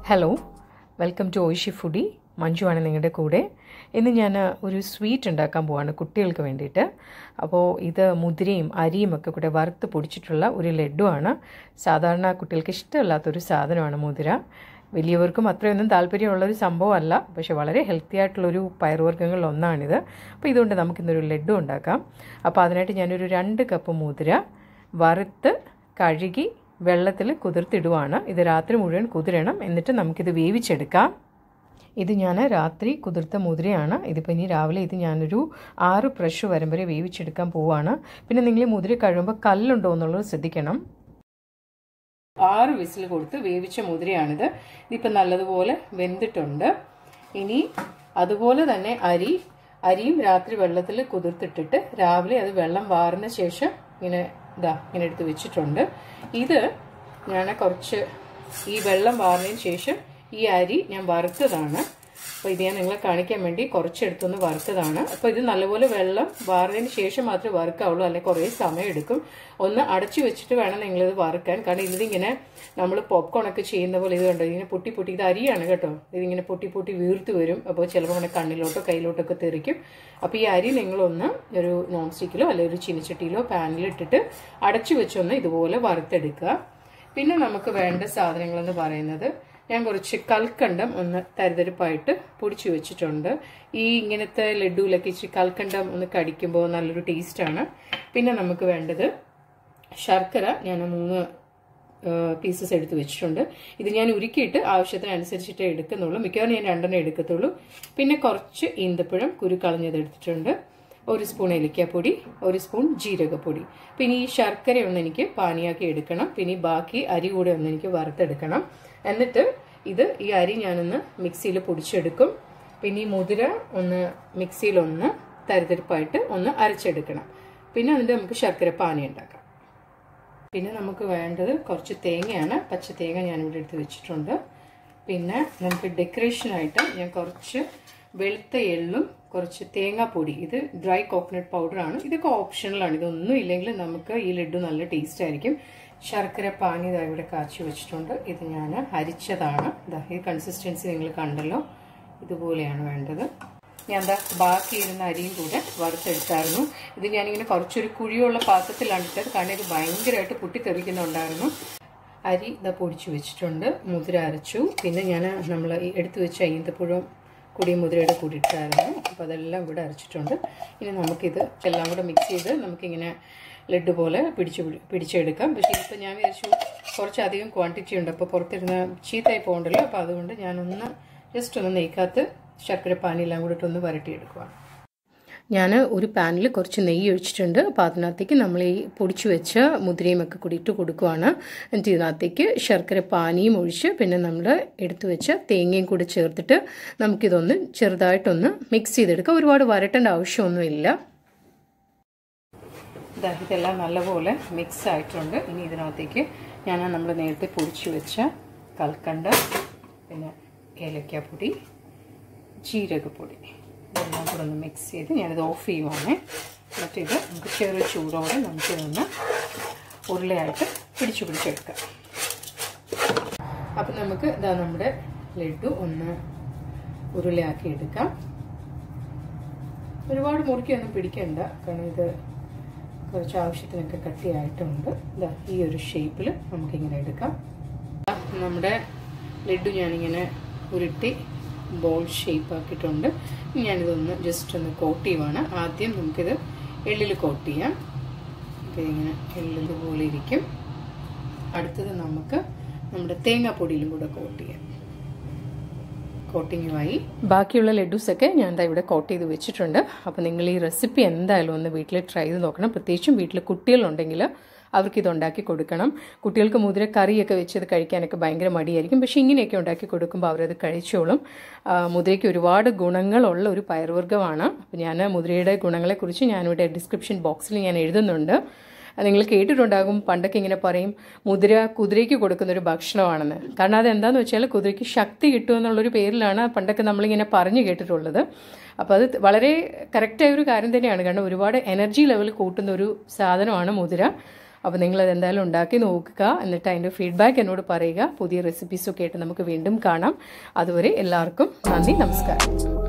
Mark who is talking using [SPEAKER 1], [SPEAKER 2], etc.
[SPEAKER 1] hello welcome to Oishi foodie മഞ്ജുവാണ് നിങ്ങളുടെ കൂടെ ഇന്ന് ഞാൻ ഒരു സ്വീറ്റ് ഉണ്ടാക്കാൻ പോവാണ് കുട്ടികൾക്ക് വേണ്ടിയിട്ട് അപ്പോൾ ഇത് മുതിരയും അരിയും ഒക്കെ കൂടെ വറുത്ത് പൊടിച്ചിട്ടുള്ള ഒരു ലഡുവാണ് സാധാരണ കുട്ടികൾക്ക് ഇഷ്ടമല്ലാത്തൊരു സാധനമാണ് മുതിര വലിയവർക്കും അത്രയൊന്നും താല്പര്യമുള്ളൊരു സംഭവമല്ല പക്ഷെ വളരെ ഹെൽത്തി ആയിട്ടുള്ളൊരു പയറുവർഗ്ഗങ്ങളിൽ ഒന്നാണിത് അപ്പോൾ ഇതുകൊണ്ട് നമുക്കിന്നൊരു ലഡു ഉണ്ടാക്കാം അപ്പോൾ അതിനായിട്ട് ഞാനൊരു രണ്ട് കപ്പ് മുതിര വറുത്ത് കഴുകി വെള്ളത്തിൽ കുതിർത്തിടുവാണ് ഇത് രാത്രി മുഴുവൻ കുതിരണം എന്നിട്ട് നമുക്കിത് വേവിച്ചെടുക്കാം ഇത് ഞാൻ രാത്രി കുതിർത്ത മുതിരയാണ് ഇതിപ്പോൾ ഇനി രാവിലെ ഇത് ഞാനൊരു ആറ് പ്രഷ് വരും വരെ വേവിച്ചെടുക്കാൻ പോവാണ് പിന്നെ നിങ്ങൾ ഈ മുതിര കഴിയുമ്പോൾ കല്ലുണ്ടോ എന്നുള്ളത് ശ്രദ്ധിക്കണം ആറ് വിസിൽ കൊടുത്ത് വേവിച്ച മുതിരയാണിത് ഇതിപ്പോൾ നല്ലതുപോലെ വെന്തിട്ടുണ്ട് ഇനി അതുപോലെ തന്നെ അരി അരിയും രാത്രി വെള്ളത്തിൽ കുതിർത്തിട്ടിട്ട് രാവിലെ അത് വെള്ളം വാർന്ന ശേഷം ഇങ്ങനെ ഇതാ ഇങ്ങനെ എടുത്ത് വെച്ചിട്ടുണ്ട് ഇത് ഞാൻ കുറച്ച് ഈ വെള്ളം വാർന്നതിന് ശേഷം ഈ അരി ഞാൻ വറുത്തതാണ് അപ്പോൾ ഇത് ഞാൻ നിങ്ങളെ കാണിക്കാൻ വേണ്ടി കുറച്ചെടുത്തൊന്ന് വറുത്തതാണ് അപ്പോൾ ഇത് നല്ലപോലെ വെള്ളം വാർന്നതിന് ശേഷം മാത്രമേ വറുക്കാവുള്ളൂ അല്ലെങ്കിൽ കുറേ സമയം എടുക്കും ഒന്ന് അടച്ചു വെച്ചിട്ട് വേണം നിങ്ങളിത് വറുക്കാൻ കാരണം ഇതിങ്ങനെ നമ്മൾ പോപ്കോൺ ഒക്കെ ചെയ്യുന്ന പോലെ ഇത് കണ്ടോ ഇതിങ്ങനെ പൊട്ടി പൊട്ടി ഇത് അരിയാണ് കേട്ടോ ഇതിങ്ങനെ പൊട്ടി പൊട്ടി വീർത്ത് വരും അപ്പോൾ ചിലപ്പോൾ നമ്മുടെ കണ്ണിലോട്ടോ കയ്യിലോട്ടോ ഒക്കെ തെറിക്കും അപ്പോൾ ഈ അരി നിങ്ങളൊന്ന് ഒരു നോൺ സ്റ്റിക്കിലോ അല്ലെങ്കിൽ ഒരു ചീനച്ചട്ടിയിലോ പാനിലോ ഇട്ടിട്ട് അടച്ചു വെച്ചൊന്ന് ഇതുപോലെ വറുത്തെടുക്കുക പിന്നെ നമുക്ക് വേണ്ട സാധനങ്ങളെന്ന് പറയുന്നത് ഞാൻ കുറച്ച് കൽക്കണ്ടം ഒന്ന് തരിതരിപ്പായിട്ട് പൊടിച്ചു വെച്ചിട്ടുണ്ട് ഈ ഇങ്ങനത്തെ ലഡുവിലൊക്കെ ഇച്ചിരി കൽക്കണ്ടം ഒന്ന് കടിക്കുമ്പോൾ നല്ലൊരു ടേസ്റ്റാണ് പിന്നെ നമുക്ക് വേണ്ടത് ശർക്കര ഞാൻ മൂന്ന് പീസസ് എടുത്ത് വെച്ചിട്ടുണ്ട് ഇത് ഞാൻ ഉരുക്കിയിട്ട് ആവശ്യത്തിനനുസരിച്ചിട്ട് എടുക്കുന്നുള്ളൂ മിക്കവാറും ഞാൻ രണ്ടെണ്ണം എടുക്കത്തുള്ളൂ പിന്നെ കുറച്ച് ഈന്തപ്പഴം കുരുക്കളഞ്ഞത് എടുത്തിട്ടുണ്ട് ഒരു സ്പൂൺ ഏലക്കാപ്പൊടി ഒരു സ്പൂൺ ജീരകപ്പൊടി പിന്നെ ഈ ശർക്കര ഒന്ന് എനിക്ക് പാനിയാക്കി എടുക്കണം പിന്നെ ബാക്കി അരി കൂടെ ഒന്ന് എനിക്ക് വറുത്തെടുക്കണം എന്നിട്ട് ഇത് ഈ അരി ഞാനൊന്ന് മിക്സിയിൽ പൊടിച്ചെടുക്കും പിന്നെ ഈ മുതിര ഒന്ന് മിക്സിയിലൊന്ന് തരിതരിപ്പായിട്ട് ഒന്ന് അരച്ചെടുക്കണം പിന്നെ അതിൻ്റെ നമുക്ക് ശർക്കര പാനി ഉണ്ടാക്കാം പിന്നെ നമുക്ക് വേണ്ടത് കുറച്ച് തേങ്ങയാണ് പച്ച തേങ്ങ ഞാനിവിടെ എടുത്ത് വെച്ചിട്ടുണ്ട് പിന്നെ നമുക്ക് ഡെക്കറേഷനായിട്ട് ഞാൻ കുറച്ച് വെളുത്ത എള്ളും കുറച്ച് തേങ്ങാപ്പൊടി ഇത് ഡ്രൈ കോക്കനട്ട് പൗഡറാണ് ഇതൊക്കെ ഓപ്ഷണലാണ് ഇതൊന്നും ഇല്ലെങ്കിൽ നമുക്ക് ഈ ലഡു നല്ല ടേസ്റ്റ് ആയിരിക്കും ശർക്കര പാനി ഇതാ ഇവിടെ കാച്ചി വെച്ചിട്ടുണ്ട് ഇത് ഞാൻ അരിച്ചതാണ് ഇതാ ഈ കൺസിസ്റ്റൻസി നിങ്ങൾ കണ്ടല്ലോ ഇതുപോലെയാണ് വേണ്ടത് ഞാൻ എന്താ ബാക്കി ഇരുന്ന അരിയും കൂടെ വറുത്തെടുത്തായിരുന്നു ഇത് ഞാനിങ്ങനെ കുറച്ചൊരു കുഴിയുള്ള പാത്രത്തിലാണ് ഇട്ടത് കാരണം ഇത് ഭയങ്കരമായിട്ട് പൊട്ടിത്തെറിക്കുന്നുണ്ടായിരുന്നു അരി ഇതാ പൊടിച്ചു വെച്ചിട്ടുണ്ട് മുതിര അരച്ചു പിന്നെ ഞാൻ നമ്മൾ എടുത്തു വെച്ച ഈന്തപ്പുഴം കുടി മുതിരയുടെ കൂടി ഇട്ടായിരുന്നു അപ്പോൾ അതെല്ലാം ഇവിടെ അരച്ചിട്ടുണ്ട് ഇനി നമുക്കിത് എല്ലാം കൂടെ മിക്സ് ചെയ്ത് നമുക്കിങ്ങനെ ലഡു പോലെ പിടിച്ച് പിടിച്ചെടുക്കാം പക്ഷേ ഇപ്പോൾ ഞാൻ വിചാരിച്ചു കുറച്ചധികം ക്വാണ്ടിറ്റി ഉണ്ട് അപ്പോൾ പുറത്തിരുന്ന് ചീത്തായി പോകണ്ടല്ലോ അപ്പോൾ അതുകൊണ്ട് ഞാനൊന്ന് ജസ്റ്റ് ഒന്ന് നെയ്ക്കകത്ത് ശർക്കര പാനിയെല്ലാം കൂടി ഇട്ടൊന്ന് വരട്ടിയെടുക്കുവാണ് ഞാൻ ഒരു പാനിൽ കുറച്ച് നെയ്യ് ഒഴിച്ചിട്ടുണ്ട് അപ്പോൾ അതിനകത്തേക്ക് നമ്മൾ ഈ പൊടിച്ചു വെച്ച മുതിരയും ഒക്കെ കൂടി ഇട്ട് കൊടുക്കുവാണ് എന്നിട്ട് ഇതിനകത്തേക്ക് ശർക്കര പാനിയും ഒഴിച്ച് പിന്നെ നമ്മൾ എടുത്തു വെച്ച തേങ്ങയും കൂടി ചേർത്തിട്ട് നമുക്കിതൊന്ന് ചെറുതായിട്ടൊന്ന് മിക്സ് ചെയ്തെടുക്കാം ഒരുപാട് വരട്ടേണ്ട ആവശ്യമൊന്നുമില്ല ഇതെല്ലാം നല്ലപോലെ മിക്സ് ആയിട്ടുണ്ട് ഇനി ഇതിനകത്തേക്ക് ഞാൻ നമ്മൾ നേരത്തെ പൊടിച്ചു വെച്ച കൽക്കണ്ട പിന്നെ ഏലക്കാപ്പൊടി ജീരകപ്പൊടി ഇതെല്ലാം കൂടെ ഒന്ന് മിക്സ് ചെയ്ത് ഞാനിത് ഓഫ് ചെയ്യുവാണ് എന്നിട്ട് ഇത് നമുക്ക് ചെറു ചൂടോടെ നമുക്കിതൊന്ന് ഉരുളയായിട്ട് പിടിച്ചു പിടിച്ചെടുക്കാം അപ്പം നമുക്ക് ഇതാ നമ്മുടെ ലഡു ഒന്ന് ഉരുളയാക്കി എടുക്കാം ഒരുപാട് മുറുക്കിയൊന്നും പിടിക്കണ്ട കാരണം ഇത് കുറച്ച് ആവശ്യത്തിനൊക്കെ കട്ടിയായിട്ടുണ്ട് ഇതാ ഈ ഒരു ഷേപ്പിൽ നമുക്കിങ്ങനെ എടുക്കാം നമ്മുടെ ലഡു ഞാനിങ്ങനെ ഉരുട്ടി ബോൾ ഷേപ്പ് ആക്കിയിട്ടുണ്ട് ഞാനിതൊന്ന് ജസ്റ്റ് ഒന്ന് കോട്ട് ചെയ്യുവാണ് ആദ്യം നമുക്കിത് എള്ളിൽ കോട്ട് ചെയ്യാം ഇതിങ്ങനെ എള്ളിൽ പോലെ ഇരിക്കും അടുത്തത് നമുക്ക് നമ്മുടെ തേങ്ങാപ്പൊടിയിലും കൂടെ കോട്ട് ചെയ്യാം കോട്ടിങ്ങുമായി ബാക്കിയുള്ള ലഡൂസൊക്കെ ഞാൻ എന്താ ഇവിടെ കോട്ട് ചെയ്ത് വെച്ചിട്ടുണ്ട് അപ്പോൾ നിങ്ങൾ ഈ റെസിപ്പി എന്തായാലും ഒന്ന് വീട്ടിൽ ട്രൈ ചെയ്ത് നോക്കണം പ്രത്യേകിച്ചും വീട്ടിൽ കുട്ടികളുണ്ടെങ്കിൽ അവർക്ക് ഇത് ഉണ്ടാക്കി കൊടുക്കണം കുട്ടികൾക്ക് മുതിര കറിയൊക്കെ വെച്ചത് കഴിക്കാനൊക്കെ ഭയങ്കര മടിയായിരിക്കും പക്ഷേ ഇങ്ങനെയൊക്കെ ഉണ്ടാക്കി കൊടുക്കുമ്പോൾ അവരത് കഴിച്ചോളും മുതിരയ്ക്ക് ഒരുപാട് ഗുണങ്ങളുള്ള ഒരു പയർവർഗ്ഗമാണ് അപ്പോൾ ഞാൻ മുതിരയുടെ ഗുണങ്ങളെക്കുറിച്ച് ഞാനിവിടെ ഡിസ്ക്രിപ്ഷൻ ബോക്സിൽ ഞാൻ എഴുതുന്നുണ്ട് നിങ്ങൾ കേട്ടിട്ടുണ്ടാകും പണ്ടൊക്കെ ഇങ്ങനെ പറയും മുതിര കുതിരയ്ക്ക് കൊടുക്കുന്ന ഒരു ഭക്ഷണമാണെന്ന് കാരണം അതെന്താണെന്ന് വെച്ചാൽ കുതിരയ്ക്ക് ശക്തി കിട്ടുമെന്നുള്ളൊരു പേരിലാണ് പണ്ടൊക്കെ നമ്മളിങ്ങനെ പറഞ്ഞു കേട്ടിട്ടുള്ളത് അപ്പോൾ അത് വളരെ കറക്റ്റായ ഒരു കാര്യം തന്നെയാണ് കാരണം ഒരുപാട് എനർജി ലെവൽ കൂട്ടുന്ന ഒരു സാധനമാണ് മുതിര അപ്പോൾ നിങ്ങളത് എന്തായാലും ഉണ്ടാക്കി നോക്കുക എന്നിട്ട് അതിൻ്റെ ഫീഡ്ബാക്ക് എന്നോട് പറയുക പുതിയ റെസിപ്പീസൊക്കെ ആയിട്ട് നമുക്ക് വീണ്ടും കാണാം അതുവരെ എല്ലാവർക്കും നന്ദി നമസ്കാരം